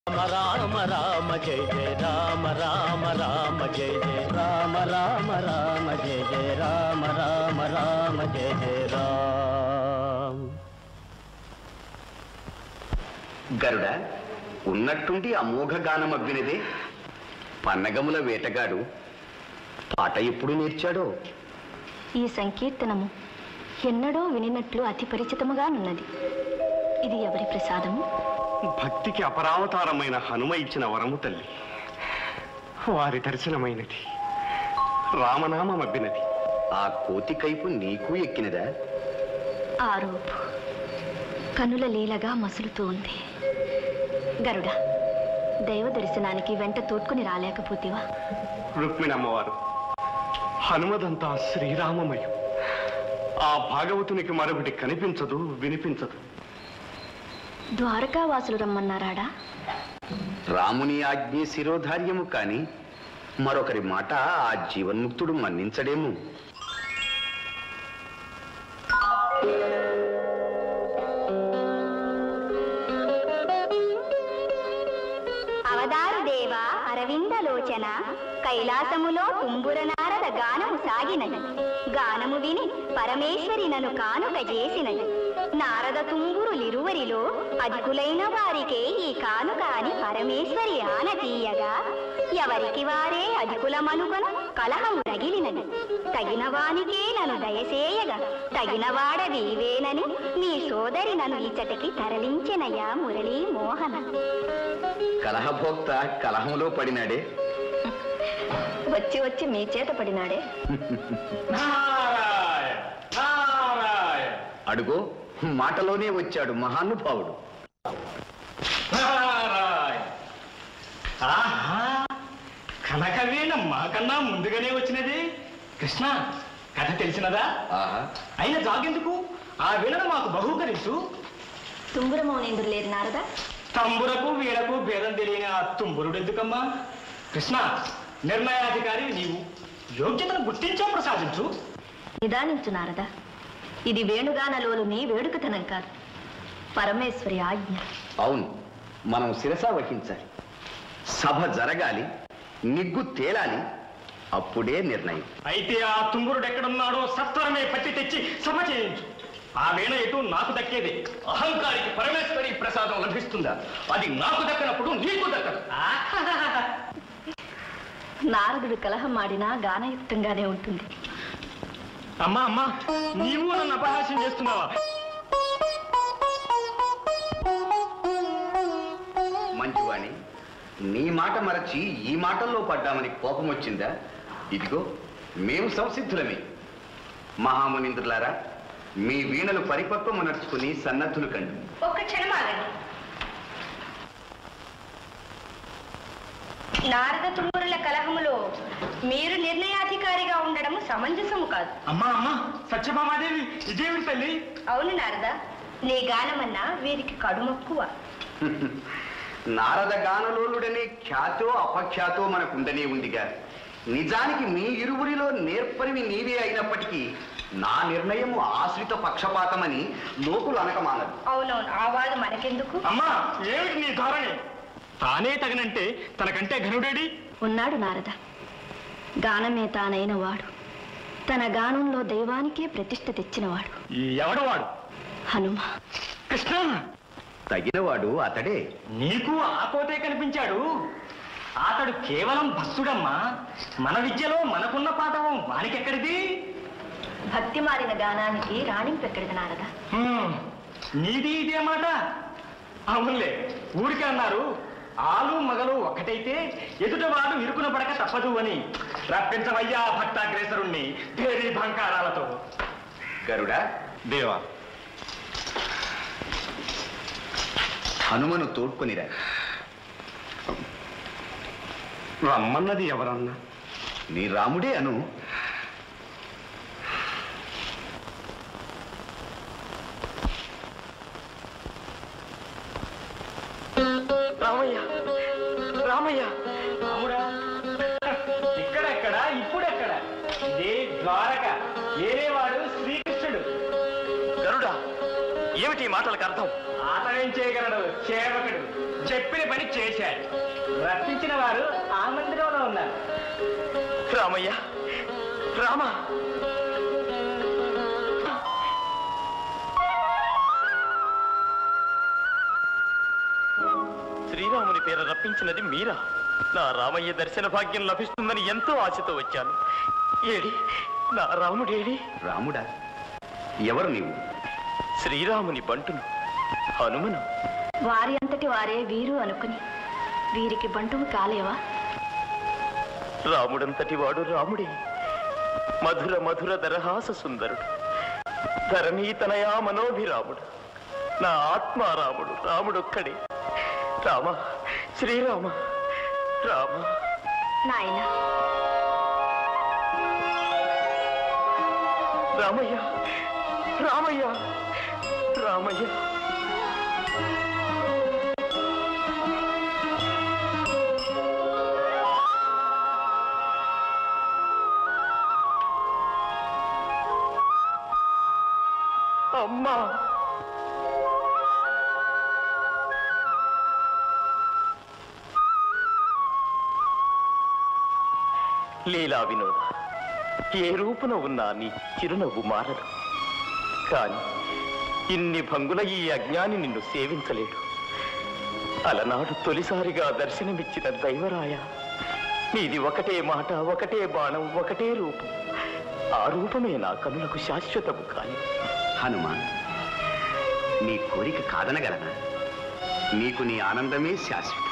రామ రామ జయ జయ రామ రామ రామ జయ జయ రామ రామ రామ జయ జయ రామ రామ రామ జయ జయ రామ గరుడ ఉన్నట్టుండి అమోఘ గానం అవ్వినదే పన్నగముల వేటగాడు పాట ఎప్పుడు నేర్చాడో ఈ సంకీర్తనము ఎన్నడో వినినట్లు అతి పరిచితముగానున్నది ఇది ఎవరి ప్రసాదము భక్తికి అపరావతారమైన హనుమ ఇచ్చిన వరము తల్లి వారి దర్శనమైనది రామనామం అబ్బినది ఆ కోతి కైపు నీకు ఎక్కినదా ఆరోపు కనుల లీలగా మసులుతూ ఉంది గరుడ దైవ దర్శనానికి వెంట తోడ్కొని రాలేకపోతేవా రుక్మిణి అమ్మవారు హనుమదంతా శ్రీరామమయం ఆ భాగవతునికి మరొకటి కనిపించదు వినిపించదు ద్వారకావాసులు రమ్మన్నారాడా రాముని ఆజ్ఞే శిరోధార్యము కాని మరొకరి మాట ఆ జీవన్ముక్తుడు మన్నించడేమో అవదారు దేవ అరవిందలోచన కైలాసములో కుంబుర నారద గానము సాగినది గానము విని పరమేశ్వరి నన్ను కానుక చేసినది నారద తుంగురులిరువరిలో అధికులైన వారికే ఈ కానుక అని పరమేశ్వరి ఆన తీయగా ఎవరికి వారే అధికులమనుకొన కలహం రగిలినది తగిన వానికే నన్ను దయసేయగా తగిన వాడవీవేనని నీ సోదరి నన్ను ఇచ్చటికి తరలించెనయా మురళీ మోహన కలహభోక్త కలహంలో పడినాడే వచ్చి వచ్చి మీ చేత పడినాడే అడుగో మాటలోనే వచ్చాడు మహానుభావుడు ఆహా కనకవీణ మాకన్నా ముందుగానే వచ్చినది కృష్ణ కథ తెలిసినదా ఆహా అయిన జాగెందుకు ఆ వీణను మాకు బహూకరించు తుంగురమౌనేందురు లేరు నారదా తంబురకు వీణకు భేదం తెలియని ఆ తుంబురుడు ఎందుకమ్మా కృష్ణ నిర్ణయాధికారి నీవు యోగ్యతను గుర్తించో ప్రసాదించు నిదానించు నారదా ఇది వేణుగానలోలు నీ వేడుకతనం కాదు పరమేశ్వరి ఆజ్ఞ అవును మనం శిరస వహించాలి సభ జరగాలి నిగ్గు తేలాలి అప్పుడే నిర్ణయం అయితే ఆ తుంగురుడు ఎక్కడున్నాడో సత్వరమే పట్టి తెచ్చి సభ చేయించు ఆ వీణ ఎటు నాకు దక్కేదే అహంకారికి పరమేశ్వరి ప్రసాదం లభిస్తుందా అది నాకు దక్కనప్పుడు నీకు దక్కదు నారదుడు కలహం ఆడినా గానయుక్తంగానే ఉంటుంది అమ్మా అమ్మా నీవు నన్ను అపహాస్యం చేస్తున్నావా మంచివాణి నీ మాట మరచి ఈ మాటల్లో పడ్డామని కోపం వచ్చిందా ఇదిగో మేము సంసిద్ధులమే మహామునింద్రులారా మీ వీణలు పరిపక్వము నడుచుకుని సన్నద్ధులు కండు ఒక్క క్షణం ఆగండి నారద తుమ్మురుల కలహములో మీరు నిర్ణయాధికారిగా ఉండడం సమంజసము కాదు అమ్మా అమ్మా సత్యభామాదేవి ఇదేమిటి తల్లి అవును నారద నీ గానమన్నా వీరికి కడుమక్కువ నారద గానలోలుడనే ఖ్యాతో అపఖ్యాతో మనకుండనే ఉందిగా నిజానికి మీ ఇరువురిలో నేర్పరివి నీవే అయినప్పటికీ నా నిర్ణయము ఆశ్రిత పక్షపాతమని లోకులు అనకమానదు అవునవును ఆ వాదు మనకెందుకు అమ్మా ఏమిటి నీ ధోరణి తానే తగినంటే తనకంటే ఘనుడేడి ఉన్నాడు నారద గానమే తానైన వాడు తన గానంలో దైవానికే ప్రతిష్ఠ తెచ్చినవాడు ఈ ఎవడు వాడు హనుమ కృష్ణ తగినవాడు అతడే నీకు ఆ కోతే కనిపించాడు అతడు కేవలం భక్తుడమ్మా మన విద్యలో మనకున్న పాఠవం వానికెక్కడిది భక్తి మారిన గానానికి రాణింపెక్కడిది నారద హ్మ్, నీది ఇదే మాట అవునులే ఊరికే అన్నారు ఆలు మగలు ఒక్కటైతే ఎదుటవాడు ఇరుకున పడక తప్పదు అని రప్పించవయ్యా భక్తాగ్రేసరుణ్ణి పేరీ భంకారాలతో గరుడా దేవా హనుమను తోడ్కొనిరా రమ్మన్నది ఎవరన్నా నీ రాముడే అను రామయ్య రామయ్య రాముడా ఇక్కడెక్కడ ఇప్పుడెక్కడ ఇదే ద్వారక ఏరేవాడు శ్రీకృష్ణుడు గరుడా ఏమిటి ఈ మాటలకు అర్థం ఆతనేం చేయగలడు సేవకుడు చెప్పిన పని చేశాడు రప్పించిన వారు ఆ మందిరంలో ఉన్నారు రామయ్య రామ శ్రీరాముని పేర రప్పించినది మీరా నా రామయ్య దర్శన భాగ్యం లభిస్తుందని ఎంతో ఆశతో వచ్చాను ఏడి నా రాముడేడి రాముడా ఎవరు నీవు శ్రీరాముని బంటును హనుమను వారి అంతటి వారే వీరు అనుకుని వీరికి బంటువు కాలేవా రాముడంతటి వాడు రాముడే మధుర మధుర దరహాస సుందరుడు ధరణీతనయా మనోభిరాముడు నా ఆత్మారాముడు రాముడొక్కడే రామ శ్రీరామ రామ నాయనా రామయ్య రామయ్య రామయ్య అమ్మా లీలా వినోద ఏ రూపున ఉన్నా నీ చిరునవ్వు మారదు కాని ఇన్ని భంగుల ఈ అజ్ఞాని నిన్ను సేవించలేడు అలనాడు తొలిసారిగా దర్శనమిచ్చిన దైవరాయ నీది ఒకటే మాట ఒకటే బాణం ఒకటే రూపం ఆ రూపమే నా కనులకు శాశ్వతము కాని హనుమాన్ నీ కోరిక కాదనగలనా నీకు నీ ఆనందమే శాశ్వతం